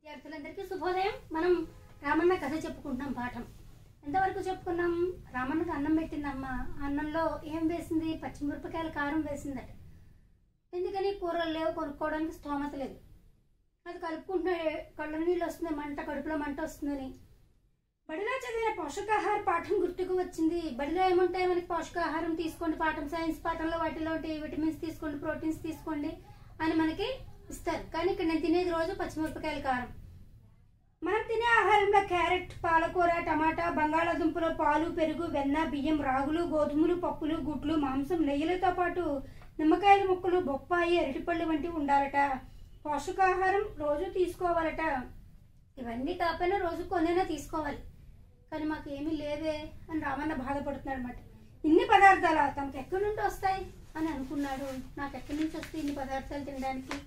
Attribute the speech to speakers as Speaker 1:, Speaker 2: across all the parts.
Speaker 1: విద్యార్థులందరికీ శుభోదయం మనం రామన్న కథ చెప్పుకుంటున్నాం పాఠం ఎంతవరకు చెప్పుకున్నాం రామన్నకు అన్నం పెట్టింది అమ్మ ఆ అన్నంలో ఏం వేసింది పచ్చిమిరపకాయల కారం వేసిందట ఎందుకని కూరలు లేవు కొనుక్కోవడానికి స్తోమత లేదు అది కలుపుకుంటున్నాడు కళ్ళ నీళ్ళు వస్తుంది మంట కడుపులో మంట వస్తుందని బడిలో చదివిన పోషకాహార పాఠం గుర్తుకు వచ్చింది బడిలో ఏముంటాయి మనకి పోషకాహారం తీసుకోండి పాఠం సైన్స్ పాఠంలో వాటిలో విటమిన్స్ తీసుకోండి ప్రోటీన్స్ తీసుకోండి అని మనకి ఇస్తారు కానీ ఇక్కడ నేను తినేది రోజు పచ్చిమిరపకాయల కారం మనం తినే ఆహారంలో క్యారెట్ పాలకూర టమాటా బంగాళాదుంపలు పాలు పెరుగు వెన్న బియ్యం రాగులు గోధుమలు పప్పులు గుడ్లు మాంసం నెయ్యిలతో పాటు నిమ్మకాయల ముక్కలు బొప్పాయి అరటిపళ్ళు వంటివి ఉండాలట పోషకాహారం రోజు తీసుకోవాలట ఇవన్నీ కాకపోయినా రోజు కొనైనా తీసుకోవాలి కానీ మాకు ఏమీ లేవే అని రామన్న బాధపడుతున్నాడు అనమాట ఇన్ని పదార్థాలు తమకు ఎక్కడి నుండి వస్తాయి అని అనుకున్నాడు నాకు ఎక్కడి నుంచి వస్తాయి ఇన్ని పదార్థాలు తినడానికి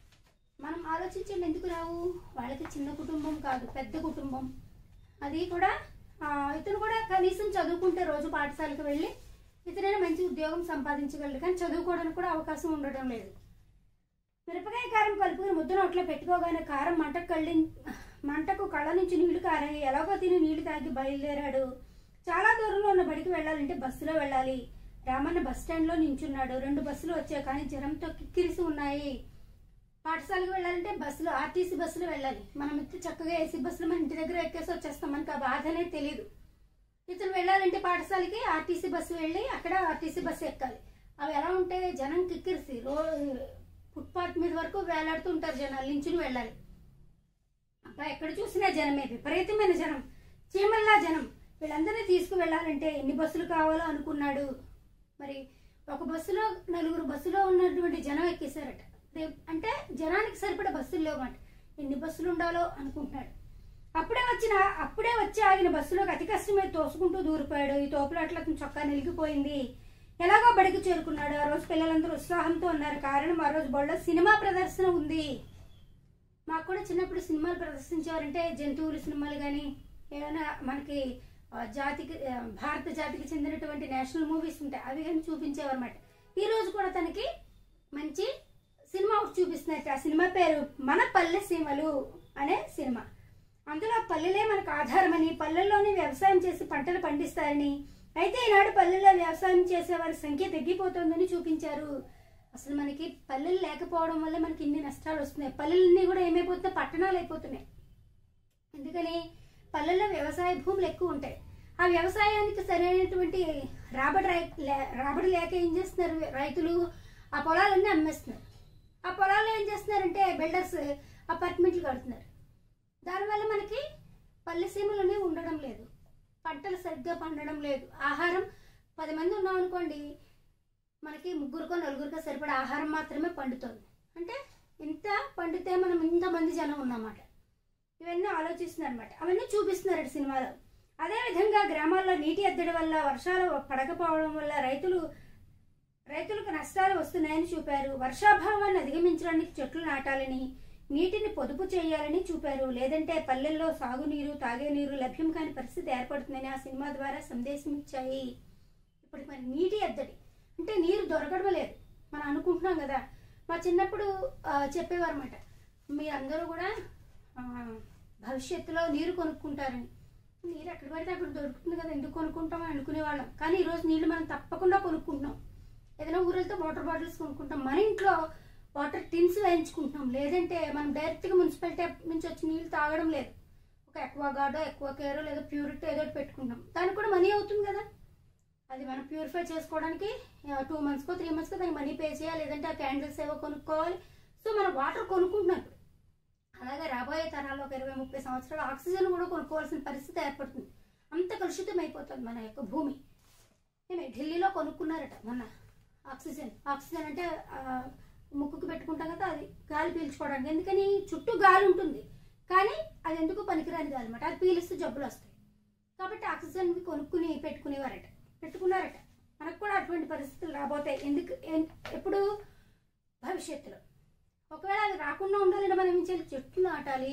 Speaker 1: మనం ఆలోచించండి ఎందుకు రావు వాళ్ళకి చిన్న కుటుంబం కాదు పెద్ద కుటుంబం అది కూడా ఆ, ఇతను కూడా కనీసం చదువుకుంటే రోజు పాఠశాలకు వెళ్ళి ఇతనైనా మంచి ఉద్యోగం సంపాదించగలడు కానీ చదువుకోవడానికి కూడా అవకాశం ఉండడం లేదు మిరపకాయ కారం కలుపుకుని ముద్ద నోట్లో పెట్టుకోగానే కారం మంటకు కళ్ళి మంటకు కళ్ళ నుంచి నీళ్లు కారాయి ఎలాగో తిని నీళ్లు తాగి బయలుదేరాడు చాలా దూరంలో ఉన్న బడికి వెళ్ళాలంటే బస్సులో వెళ్ళాలి రామన్న బస్ స్టాండ్లో నించున్నాడు రెండు బస్సులు వచ్చాయి కానీ జ్వరంతో కిక్కిరిసి ఉన్నాయి పాఠశాలకు వెళ్ళాలంటే బస్సులో ఆర్టీసీ బస్సులో వెళ్ళాలి మనం అయితే చక్కగా ఏసీ బస్సులో మన ఇంటి దగ్గర ఎక్కేసి వచ్చేస్తాం మనకు ఆ బాధ అనేది తెలియదు ఇతను వెళ్ళాలంటే పాఠశాలకి ఆర్టీసీ బస్సు వెళ్ళి అక్కడ ఆర్టీసీ బస్సు ఎక్కాలి అవి ఎలా ఉంటాయి జనం కిక్కిరిసి రో ఫుట్పాత్ మీద వరకు వేలాడుతూ ఉంటారు జనాలు నించుని వెళ్ళాలి అబ్బా ఎక్కడ చూసినా జనమే విపరీతమైన జనం చీమల్లా జనం వీళ్ళందరినీ తీసుకువెళ్ళాలంటే ఎన్ని బస్సులు కావాలో అనుకున్నాడు మరి ఒక బస్సులో నలుగురు బస్సులో ఉన్నటువంటి జనం ఎక్కేశారట రేపు అంటే జనానికి సరిపడ బస్సులు లేవన్నమాట ఎన్ని బస్సులు ఉండాలో అనుకుంటున్నాడు అప్పుడే వచ్చిన అప్పుడే వచ్చి ఆగిన బస్సులోకి అతి కష్టం మీద తోసుకుంటూ దూరిపోయాడు ఈ తోపులాట్లకు చొక్కా నిలిగిపోయింది ఎలాగో బడికి చేరుకున్నాడు ఆ రోజు పిల్లలందరూ ఉత్సాహంతో ఉన్నారు కారణం ఆ రోజు బడిలో సినిమా ప్రదర్శన ఉంది మాకు కూడా చిన్నప్పుడు సినిమాలు ప్రదర్శించేవారంటే జంతువుల సినిమాలు కానీ ఏమైనా మనకి ఆ, జాతికి ఆ, భారత జాతికి చెందినటువంటి నేషనల్ మూవీస్ ఉంటాయి అవి కానీ చూపించేవారు అనమాట ఈ రోజు కూడా తనకి మంచి సినిమా ఒకటి చూపిస్తున్నట్టు ఆ సినిమా పేరు మన పల్లె సీమలు అనే సినిమా అందులో పల్లెలే మనకు ఆధారమని పల్లెల్లోనే వ్యవసాయం చేసి పంటలు పండిస్తారని అయితే ఈనాడు పల్లెల్లో వ్యవసాయం చేసేవారి సంఖ్య తగ్గిపోతుందని చూపించారు అసలు మనకి పల్లెలు లేకపోవడం వల్ల మనకి ఇన్ని నష్టాలు వస్తున్నాయి పల్లెలన్నీ కూడా ఏమైపోతున్నాయి పట్టణాలు అయిపోతున్నాయి ఎందుకని పల్లెల్లో వ్యవసాయ భూములు ఎక్కువ ఉంటాయి ఆ వ్యవసాయానికి సరైనటువంటి రాబడి రై- లే- రాబడి లేక ఏం చేస్తున్నారు రైతులు ఆ పొలాలన్నీ అమ్మేస్తున్నారు ఆ పొలాల్లో ఏం చేస్తున్నారంటే బిల్డర్స్ అపార్ట్మెంట్లు కడుతున్నారు దానివల్ల మనకి పల్లె సీమలోనే ఉండడం లేదు పంటలు సరిగ్గా పండడం లేదు ఆహారం పది మంది ఉన్నాం అనుకోండి మనకి ముగ్గురుకో నలుగురికో సరిపడా ఆహారం మాత్రమే పండుతుంది అంటే ఇంత పండితే మనం ఇంతమంది జనం ఉన్నమాట ఇవన్నీ ఆలోచిస్తున్నారు అనమాట అవన్నీ చూపిస్తున్నారు సినిమాలో అదేవిధంగా గ్రామాల్లో నీటి ఎద్దడి వల్ల వర్షాలు పడకపోవడం వల్ల రైతులు రైతులకు నష్టాలు వస్తున్నాయని చూపారు వర్షాభావాన్ని అధిగమించడానికి చెట్లు నాటాలని నీటిని పొదుపు చేయాలని చూపారు లేదంటే పల్లెల్లో సాగునీరు తాగే నీరు లభ్యం కాని పరిస్థితి ఏర్పడుతుందని ఆ సినిమా ద్వారా సందేశం ఇచ్చాయి ఇప్పుడు మరి నీటి ఎద్దడి అంటే నీరు దొరకడం లేదు మనం అనుకుంటున్నాం కదా మా చిన్నప్పుడు ఆ, చెప్పేవారన్నమాట మీరందరూ కూడా ఆ, భవిష్యత్తులో నీరు కొనుక్కుంటారని నీరు ఎక్కడ పడితే అక్కడ దొరుకుతుంది కదా ఎందుకు కొనుక్కుంటాం అని అనుకునేవాళ్ళం కానీ ఈరోజు నీళ్లు మనం తప్పకుండా కొనుక్కుంటున్నాం ఏదైనా ఊరెళ్తే వాటర్ బాటిల్స్ కొనుక్కుంటాం మన ఇంట్లో వాటర్ టిన్స్ వేయించుకుంటున్నాం లేదంటే మనం డైరెక్ట్గా మున్సిపాలిటీ నుంచి వచ్చి నీళ్ళు తాగడం లేదు ఒక ఎక్వా గార్డో ఎక్వా కేరో లేదా ప్యూరిటీ ఏదో ఒకటి పెట్టుకుంటాం దానికి కూడా మనీ అవుతుంది కదా అది మనం ప్యూరిఫై చేసుకోవడానికి టూ మంత్స్కో త్రీ మంత్స్కో దానికి మనీ పే చేయాలి లేదంటే ఆ క్యాండిల్స్ ఏవో కొనుక్కోవాలి సో మనం వాటర్ కొనుక్కుంటున్నాం ఇప్పుడు అలాగే రాబోయే తరాల్లో ఒక ఇరవై ముప్పై సంవత్సరాలు ఆక్సిజన్ కూడా కొనుక్కోవాల్సిన పరిస్థితి ఏర్పడుతుంది అంత కలుషితం అయిపోతుంది మన యొక్క భూమి ఏమే ఢిల్లీలో కొనుక్కున్నారట మొన్న ఆక్సిజన్ ఆక్సిజన్ అంటే ఆ, ముక్కుకు పెట్టుకుంటాం కదా అది గాలి పీల్చుకోవడానికి ఎందుకని చుట్టూ గాలి ఉంటుంది కానీ అది ఎందుకు పనికిరాని గాలి అనమాట అది పీలిస్తే జబ్బులు వస్తాయి కాబట్టి ఆక్సిజన్ కొనుక్కుని పెట్టుకునేవారట పెట్టుకున్నారట మనకు కూడా అటువంటి పరిస్థితులు రాబోతాయి ఎందుకు ఎన్- ఎప్పుడు భవిష్యత్తులో ఒకవేళ అది రాకుండా ఉండాలంటే మనం ఏం చేయాలి చెట్లు నాటాలి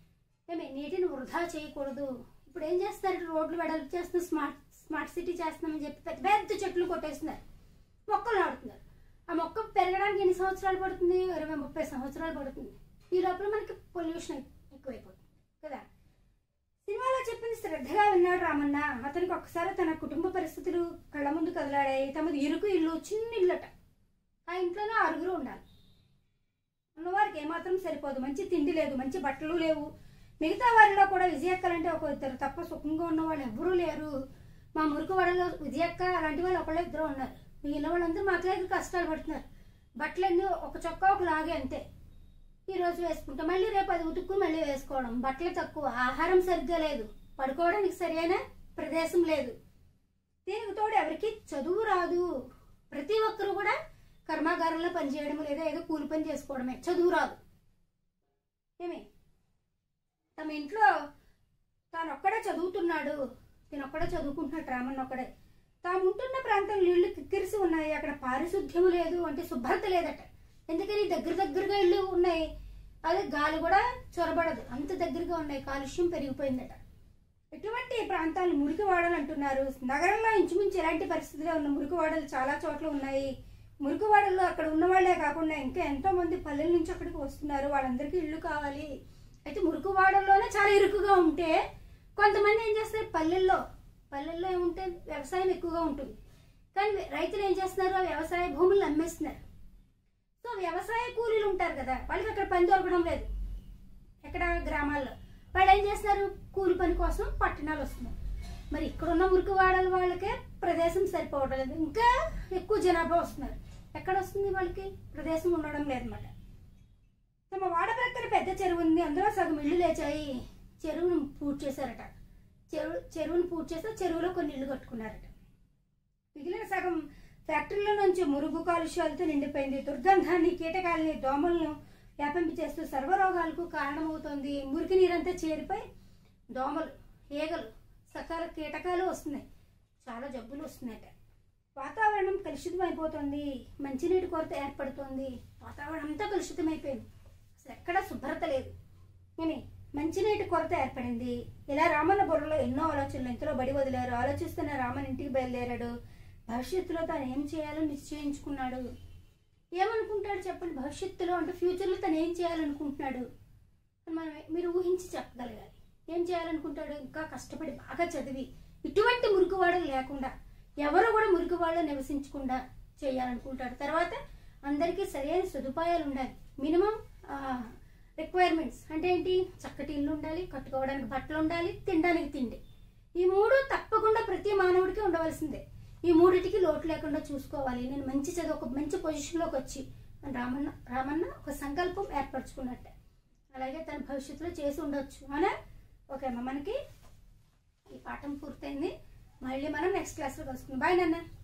Speaker 1: ఏమే నీటిని వృధా చేయకూడదు ఇప్పుడు ఏం చేస్తారు రోడ్లు వెడల్పు చేస్తున్నారు స్మార్ట్ స్మార్ట్ సిటీ చేస్తున్నామని చెప్పి పెద్ద పెద్ద చెట్లు కొట్టేస్తున్నారు మొక్కలు నాటుతున్నారు ఆ మొక్క పెరగడానికి ఎన్ని సంవత్సరాలు పడుతుంది ఇరవై ముప్పై సంవత్సరాలు పడుతుంది ఈ లోపల మనకి పొల్యూషన్ ఎక్కువైపోతుంది కదా సినిమాలో చెప్పింది శ్రద్ధగా విన్నాడు రామన్న అతనికి ఒక్కసారి తన కుటుంబ పరిస్థితులు కళ్ళ ముందు కదలాడాయి తమది ఇరుకు ఇల్లు చిన్న ఇల్లట ఆ ఇంట్లోనే ఆరుగురు ఉండాలి ఉన్నవారికి ఏమాత్రం సరిపోదు మంచి తిండి లేదు మంచి బట్టలు లేవు మిగతా వారిలో కూడా విజయక్కలంటే ఒక ఇద్దరు తప్ప సుఖంగా ఉన్న వాళ్ళు ఎవ్వరూ లేరు మా మురుకు వాడలో విజయక్క అలాంటి వాళ్ళు ఒకళ్ళు ఇద్దరు ఉన్నారు మిగిలిన వాళ్ళందరూ మాట్లాడి కష్టాలు పడుతున్నారు బట్టలన్నీ ఒక చొక్కా ఒక లాగే అంతే ఈ రోజు వేసుకుంటాం మళ్ళీ రేపు అది ఉతుక్కుని మళ్ళీ వేసుకోవడం బట్టలు తక్కువ ఆహారం సరిగ్గా లేదు పడుకోవడానికి సరైన ప్రదేశం లేదు దీనికి తోడు ఎవరికి చదువు రాదు ప్రతి ఒక్కరు కూడా కర్మాగారంలో పనిచేయడం లేదా ఏదో కూలి పని చేసుకోవడమే చదువు రాదు ఏమి తమ ఇంట్లో తాను ఒక్కడే చదువుతున్నాడు నేను ఒక్కడే చదువుకుంటున్నాడు రామన్ ఒక్కడే తాము ఉంటున్న ప్రాంతంలో ఇళ్ళు కిక్కిరిసి ఉన్నాయి అక్కడ పారిశుద్ధ్యం లేదు అంటే శుభ్రత లేదట ఎందుకని దగ్గర దగ్గరగా ఇళ్ళు ఉన్నాయి అదే గాలి కూడా చొరబడదు అంత దగ్గరగా ఉన్నాయి కాలుష్యం పెరిగిపోయిందట ఎటువంటి ప్రాంతాలు మురికివాడలు అంటున్నారు నగరంలో ఇంచుమించు ఎలాంటి పరిస్థితిలో ఉన్న మురికివాడలు చాలా చోట్ల ఉన్నాయి మురికివాడల్లో అక్కడ ఉన్న వాళ్ళే కాకుండా ఇంకా ఎంతో మంది పల్లెల నుంచి అక్కడికి వస్తున్నారు వాళ్ళందరికీ ఇల్లు కావాలి అయితే మురికివాడల్లోనే చాలా ఇరుకుగా ఉంటే కొంతమంది ఏం చేస్తారు పల్లెల్లో పల్లెల్లో ఏముంటే వ్యవసాయం ఎక్కువగా ఉంటుంది కానీ రైతులు ఏం చేస్తున్నారు ఆ వ్యవసాయ భూములు అమ్మేస్తున్నారు సో వ్యవసాయ కూలీలు ఉంటారు కదా వాళ్ళకి అక్కడ పని దొరకడం లేదు ఎక్కడ గ్రామాల్లో వాళ్ళు ఏం చేస్తున్నారు కూలి పని కోసం పట్టణాలు వస్తున్నారు మరి ఇక్కడ ఉన్న మురికివాడల వాళ్ళకే ప్రదేశం సరిపోవడం లేదు ఇంకా ఎక్కువ జనాభా వస్తున్నారు ఎక్కడ వస్తుంది వాళ్ళకి ప్రదేశం ఉండడం లేదన్నమాట తమ వాడ ప్రక్కన పెద్ద చెరువు ఉంది అందులో సగం ఇళ్ళు లేచాయి చెరువును పూర్తి చేశారట చెరువు చెరువును పూర్తి చేస్తే చెరువులో కొన్ని ఇళ్ళు కట్టుకున్నారట మిగిలిన సగం ఫ్యాక్టరీల నుంచి మురుగు కాలుష్యాలతో నిండిపోయింది దుర్గంధాన్ని కీటకాలని దోమలను వ్యాపింపచేస్తూ సర్వరోగాలకు కారణమవుతోంది మురికి నీరంతా చేరిపోయి దోమలు ఈగలు సకాల కీటకాలు వస్తున్నాయి చాలా జబ్బులు వస్తున్నాయట వాతావరణం కలుషితమైపోతుంది మంచినీటి కొరత ఏర్పడుతోంది వాతావరణం అంతా కలుషితమైపోయింది అసలు ఎక్కడా శుభ్రత లేదు కానీ మంచినీటి కొరత ఏర్పడింది ఇలా రామన్న బుర్రలో ఎన్నో ఆలోచనలు ఎంతలో బడి వదిలారు ఆలోచిస్తున్న రామన్ ఇంటికి బయలుదేరాడు భవిష్యత్తులో తాను ఏం చేయాలో నిశ్చయించుకున్నాడు ఏమనుకుంటాడు చెప్పండి భవిష్యత్తులో అంటే ఫ్యూచర్లో తను ఏం చేయాలనుకుంటున్నాడు అని మనం మీరు ఊహించి చెప్పగలగాలి ఏం చేయాలనుకుంటాడు ఇంకా కష్టపడి బాగా చదివి ఇటువంటి మురికివాడలు లేకుండా ఎవరు కూడా మురికివాడలో నివసించకుండా చేయాలనుకుంటాడు తర్వాత అందరికీ సరైన సదుపాయాలు ఉండాలి మినిమం రిక్వైర్మెంట్స్ అంటే ఏంటి చక్కటి ఇల్లు ఉండాలి కట్టుకోవడానికి బట్టలు ఉండాలి తినడానికి తిండి ఈ మూడు తప్పకుండా ప్రతి మానవుడికి ఉండవలసిందే ఈ మూడిటికి లోటు లేకుండా చూసుకోవాలి నేను మంచి చదువు ఒక మంచి పొజిషన్లోకి వచ్చి అని రామన్న రామన్న ఒక సంకల్పం ఏర్పరచుకున్నట్టే అలాగే తన భవిష్యత్తులో చేసి ఉండొచ్చు అవునా ఓకే అమ్మ మనకి ఈ పాఠం పూర్తయింది మళ్ళీ మనం నెక్స్ట్ క్లాస్లో కలుసుకుందాం బాయ్ నాన్న